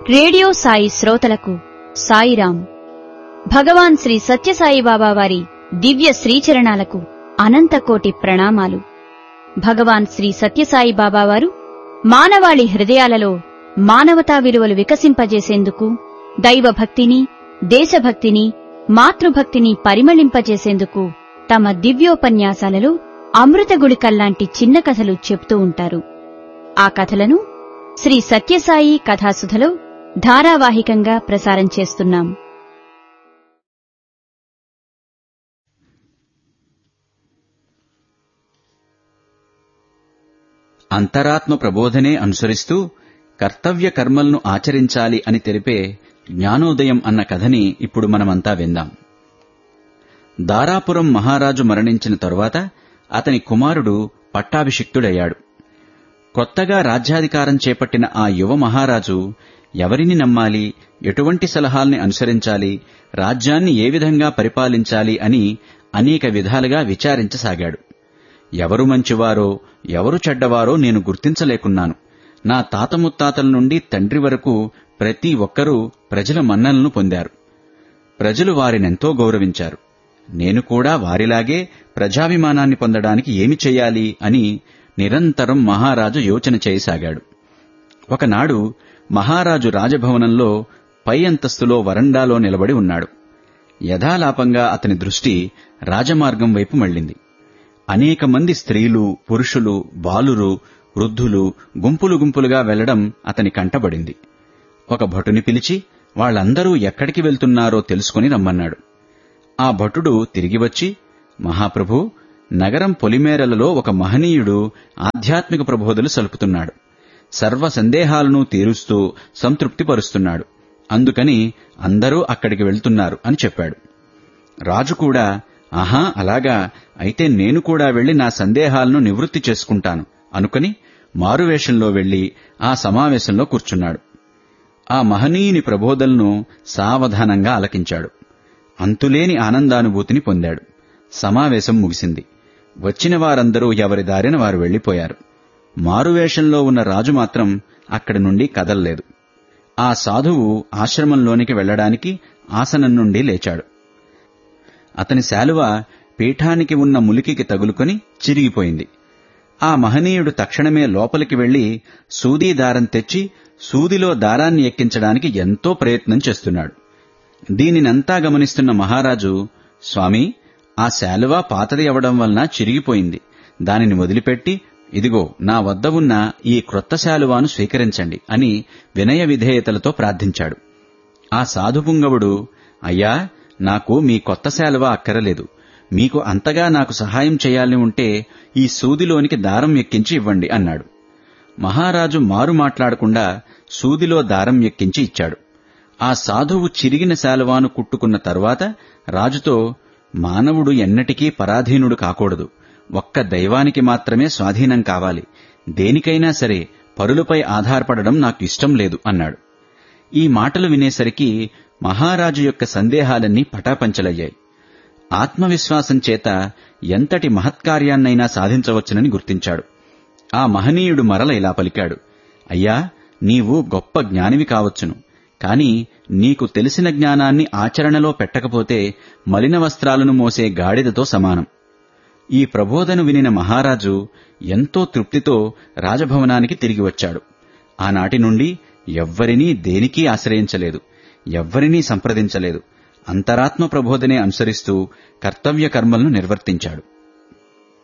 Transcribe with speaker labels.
Speaker 1: radio Sai శ్రోతలకు సాయిరాం భగవాన్ శ్రీ సత్యసాయి బాబా వారి దివ్య శ్రీచరణాలకు అనంతకోటి ప్రణామాలు భగవాన్ శ్రీ సత్యసాయి బాబా వారు మానవాళి హృదయాలలో మానవతా విలువలు వికసింపజేసేందుకు దైవభక్తిని దేశభక్తిని మాతృభక్తిని పరిమళింపజేసేందుకు తమ దివ్యోపన్యాసాలలో అమృతగుళికల్లాంటి చిన్న కథలు చెప్తూ ఉంటారు ఆ కథలను శ్రీ సత్యసాయి కథాసుధలో ధారావాహికంగా ప్రసారం చేస్తున్నాం
Speaker 2: అంతరాత్మ ప్రబోధనే అనుసరిస్తూ కర్తవ్య కర్మలను ఆచరించాలి అని తెలిపే జ్ఞానోదయం అన్న కథని ఇప్పుడు మనమంతా విందాం దారాపురం మహారాజు మరణించిన తరువాత అతని కుమారుడు పట్టాభిషిక్తుడయ్యాడు కొత్తగా రాజ్యాధికారం చేపట్టిన ఆ యువ మహారాజు ఎవరిని నమ్మాలి ఎటువంటి సలహాల్ని అనుసరించాలి రాజ్యాన్ని ఏ విధంగా పరిపాలించాలి అని అనేక విధాలుగా విచారించసాగాడు ఎవరు మంచివారో ఎవరు చెడ్డవారో నేను గుర్తించలేకున్నాను నా తాత ముత్తాతల నుండి తండ్రి వరకు ప్రతి ఒక్కరూ ప్రజల మన్నలను పొందారు ప్రజలు వారినెంతో గౌరవించారు నేను కూడా వారిలాగే ప్రజాభిమానాన్ని పొందడానికి ఏమి చెయ్యాలి అని నిరంతరం మహారాజు యోచన చేయసాగాడు ఒకనాడు మహారాజు రాజభవనంలో పై అంతస్తులో వరండాలో నిలబడి ఉన్నాడు యథాలాపంగా అతని దృష్టి రాజమార్గం వైపు మళ్ళింది అనేక మంది స్త్రీలు పురుషులు బాలురు వృద్ధులు గుంపులు గుంపులుగా వెళ్లడం అతని కంటబడింది ఒక భటుని పిలిచి వాళ్లందరూ ఎక్కడికి వెళ్తున్నారో తెలుసుకుని రమ్మన్నాడు ఆ భటుడు తిరిగి వచ్చి మహాప్రభు నగరం పొలిమేరలలో ఒక మహనీయుడు ఆధ్యాత్మిక ప్రబోధలు సలుపుతున్నాడు సర్వ సందేహాలను తీరుస్తూ సంతృప్తిపరుస్తున్నాడు అందుకని అందరూ అక్కడికి వెళ్తున్నారు అని చెప్పాడు రాజు కూడా ఆహా అలాగా అయితే నేను కూడా వెళ్లి నా సందేహాలను నివృత్తి చేసుకుంటాను అనుకుని మారువేషంలో వెళ్లి ఆ సమావేశంలో కూర్చున్నాడు ఆ మహనీయుని ప్రబోధలను సావధానంగా ఆలకించాడు అంతులేని ఆనందానుభూతిని పొందాడు సమావేశం ముగిసింది వచ్చిన వారందరూ ఎవరి దారిన వారు వెళ్లిపోయారు మారువేషంలో ఉన్న రాజు మాత్రం అక్కడి నుండి కదల్లేదు ఆ సాధువు ఆశ్రమంలోనికి వెళ్లడానికి ఆసనం నుండి లేచాడు అతని శాలువ పీఠానికి ఉన్న ములికికి తగులుకొని చిరిగిపోయింది ఆ మహనీయుడు తక్షణమే లోపలికి వెళ్లి సూదీ దారం తెచ్చి సూదిలో దారాన్ని ఎక్కించడానికి ఎంతో ప్రయత్నం చేస్తున్నాడు దీనినంతా గమనిస్తున్న మహారాజు స్వామి ఆ శాలువ పాతది అవడం వలన చిరిగిపోయింది దానిని వదిలిపెట్టి ఇదిగో నా వద్ద ఉన్న ఈ క్రొత్త శాలువాను స్వీకరించండి అని వినయ విధేయతలతో ప్రార్థించాడు ఆ సాధుపుంగవుడు అయ్యా నాకు మీ కొత్త శాలువ అక్కరలేదు మీకు అంతగా నాకు సహాయం చేయాలని ఉంటే ఈ సూదిలోనికి దారం ఎక్కించి ఇవ్వండి అన్నాడు మహారాజు మారు మాట్లాడకుండా సూదిలో దారం ఎక్కించి ఇచ్చాడు ఆ సాధువు చిరిగిన శాలువాను కుట్టుకున్న తరువాత రాజుతో మానవుడు ఎన్నటికీ పరాధీనుడు కాకూడదు ఒక్క దైవానికి మాత్రమే స్వాధీనం కావాలి దేనికైనా సరే పరులపై ఆధారపడడం నాకు ఇష్టం లేదు అన్నాడు ఈ మాటలు వినేసరికి మహారాజు యొక్క సందేహాలన్నీ పటాపంచలయ్యాయి ఆత్మవిశ్వాసం చేత ఎంతటి మహత్కార్యాన్నైనా సాధించవచ్చునని గుర్తించాడు ఆ మహనీయుడు మరల ఇలా పలికాడు అయ్యా నీవు గొప్ప జ్ఞానివి కావచ్చును కాని నీకు తెలిసిన జ్ఞానాన్ని ఆచరణలో పెట్టకపోతే మలిన వస్త్రాలను మోసే గాడిదతో సమానం ఈ ప్రబోధను వినిన మహారాజు ఎంతో తృప్తితో రాజభవనానికి తిరిగి వచ్చాడు ఆనాటి నుండి ఎవ్వరినీ దేనికీ ఆశ్రయించలేదు ఎవ్వరినీ సంప్రదించలేదు అంతరాత్మ ప్రబోధనే అనుసరిస్తూ కర్తవ్య కర్మలను నిర్వర్తించాడు